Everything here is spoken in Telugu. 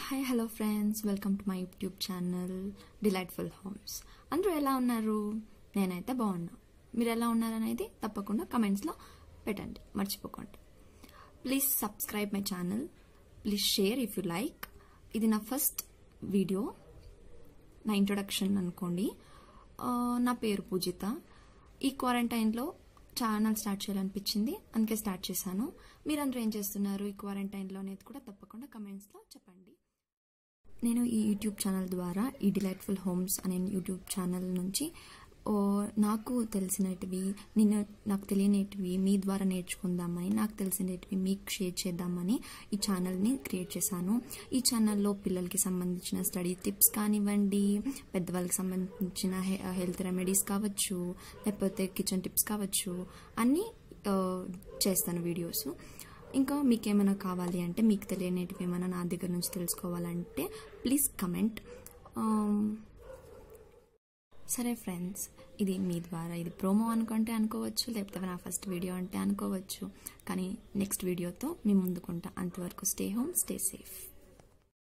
hi hello friends welcome to my YouTube channel delightful homes అందరూ ఎలా ఉన్నారు నేనైతే బాగున్నా మీరు ఎలా ఉన్నారనేది తప్పకుండా కమెంట్స్లో పెట్టండి మర్చిపోకండి please subscribe my channel please share if you like ఇది నా ఫస్ట్ వీడియో నా ఇంట్రొడక్షన్ అనుకోండి ఆ, నా పేరు పూజిత ఈ క్వారంటైన్లో ఛానల్ స్టార్ట్ చేయాలనిపించింది అందుకే స్టార్ట్ చేశాను మీరందరూ ఏం చేస్తున్నారు ఈ క్వారంటైన్లో అనేది కూడా తప్పకుండా కమెంట్స్లో చెప్పండి నేను ఈ యూట్యూబ్ ఛానల్ ద్వారా ఈ డిలైట్ఫుల్ హోమ్స్ అనే యూట్యూబ్ ఛానల్ నుంచి ఓ, నాకు తెలిసినటివి నేను నాకు తెలియనిటివి మీ ద్వారా నేర్చుకుందామని నాకు తెలిసినటివి మీకు షేర్ చేద్దామని ఈ ఛానల్ని క్రియేట్ చేశాను ఈ ఛానల్లో పిల్లలకి సంబంధించిన స్టడీ టిప్స్ కానివ్వండి పెద్దవాళ్ళకి సంబంధించిన హె- హెల్త్ రెమెడీస్ కావచ్చు లేకపోతే కిచెన్ టిప్స్ కావచ్చు అన్నీ ఆ, చేస్తాను వీడియోస్ ఇంకా మీకు ఏమైనా కావాలి అంటే మీకు తెలియనిటివి ఏమైనా నా దగ్గర నుంచి తెలుసుకోవాలంటే ప్లీజ్ కమెంట్ సరే ఫ్రెండ్స్ ఇది మీ ద్వారా ఇది ప్రోమో అనుకుంటే అనుకోవచ్చు లేకపోతే నా ఫస్ట్ వీడియో అంటే అనుకోవచ్చు కానీ నెక్స్ట్ వీడియోతో మీ ముందుకుంటా అంతవరకు స్టే హోమ్ స్టే సేఫ్